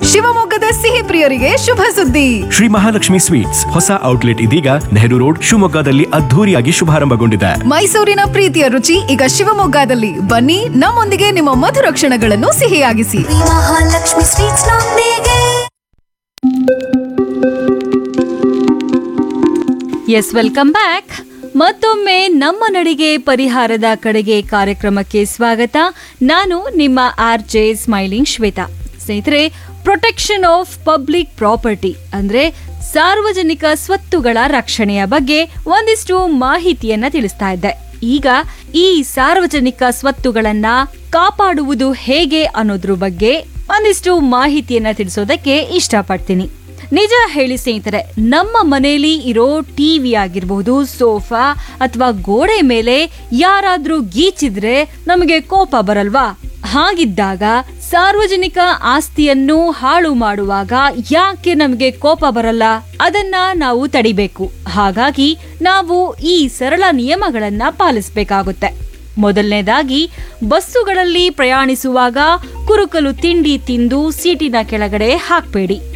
ಶಿವಮೊಗ್ಗದ ಸಿಹಿ ಪ್ರಿಯರಿಗೆ ಶುಭ ಸುದ್ದಿ ಶ್ರೀ ಮಹಾಲಕ್ಷ್ಮಿ ಸ್ವೀಟ್ಸ್ ಹೊಸ ಔಟ್ಲೆಟ್ ಇದೀಗ ನೆಹರು ರೋಡ್ ಶಿವಮೊಗ್ಗದಲ್ಲಿ ಅದ್ಧೂರಿಯಾಗಿ ಶುಭಾರಂಭಗೊಂಡಿದೆ ಮೈಸೂರಿನ ಪ್ರೀತಿಯ ರುಚಿ ಈಗ ಶಿವಮೊಗ್ಗದಲ್ಲಿ ಬನ್ನಿ ನಮ್ಮೊಂದಿಗೆ ನಿಮ್ಮ ಮಧುರ ಕ್ಷಣಗಳನ್ನು ಸಿಹಿಯಾಗಿಸಿ ಮಹಾಲಕ್ಷ್ಮಿ ಸ್ವೀಟ್ಸ್ ನೊಂದಿಗೆ ಎಸ್ ವೆಲ್ಕಮ್ ಬ್ಯಾಕ್ ಮತ್ತೊಮ್ಮೆ ನಮ್ಮ ನಡಿಗೆ ಪರಿಹಾರದ ಕಡೆಗೆ ಕಾರ್ಯಕ್ರಮಕ್ಕೆ ಸ್ವಾಗತ ನಾನು ನಿಮ್ಮ ಆರ್ ಜೆ ಸ್ಮೈಲಿಂಗ್ ಶ್ವೇತಾ ಸ್ನೇಹಿತರೆ ಪ್ರೊಟೆಕ್ಷನ್ ಆಫ್ ಪಬ್ಲಿಕ್ ಪ್ರಾಪರ್ಟಿ ಅಂದ್ರೆ ಸಾರ್ವಜನಿಕ ಸ್ವತ್ತುಗಳ ರಕ್ಷಣೆಯ ಬಗ್ಗೆ ಒಂದಿಷ್ಟು ಮಾಹಿತಿಯನ್ನ ತಿಳಿಸ್ತಾ ಇದ್ದೆ ಈಗ ಈ ಸಾರ್ವಜನಿಕ ಸ್ವತ್ತುಗಳನ್ನ ಕಾಪಾಡುವುದು ಹೇಗೆ ಅನ್ನೋದ್ರ ಬಗ್ಗೆ ಒಂದಿಷ್ಟು ಮಾಹಿತಿಯನ್ನ ತಿಳಿಸೋದಕ್ಕೆ ಇಷ್ಟಪಡ್ತೀನಿ ನಿಜ ಹೇಳಿ ಸ್ನೇಹಿತರೆ ನಮ್ಮ ಮನೆಯಲ್ಲಿ ಇರೋ ಟಿವಿ ಆಗಿರಬಹುದು ಸೋಫಾ ಅಥವಾ ಗೋಡೆ ಮೇಲೆ ಯಾರಾದ್ರೂ ಗೀಚಿದ್ರೆ ನಮಗೆ ಕೋಪ ಬರಲ್ವಾ ಹಾಗಿದ್ದಾಗ ಸಾರ್ವಜನಿಕ ಆಸ್ತಿಯನ್ನು ಹಾಳು ಮಾಡುವಾಗ ಯಾಕೆ ನಮಗೆ ಕೋಪ ಬರಲ್ಲ ಅದನ್ನ ನಾವು ತಡಿಬೇಕು ಹಾಗಾಗಿ ನಾವು ಈ ಸರಳ ನಿಯಮಗಳನ್ನ ಪಾಲಿಸಬೇಕಾಗುತ್ತೆ ಮೊದಲನೇದಾಗಿ ಬಸ್ಸುಗಳಲ್ಲಿ ಪ್ರಯಾಣಿಸುವಾಗ ಕುರುಕಲು ತಿಂಡಿ ತಿಂದು ಸೀಟಿನ ಕೆಳಗಡೆ ಹಾಕ್ಬೇಡಿ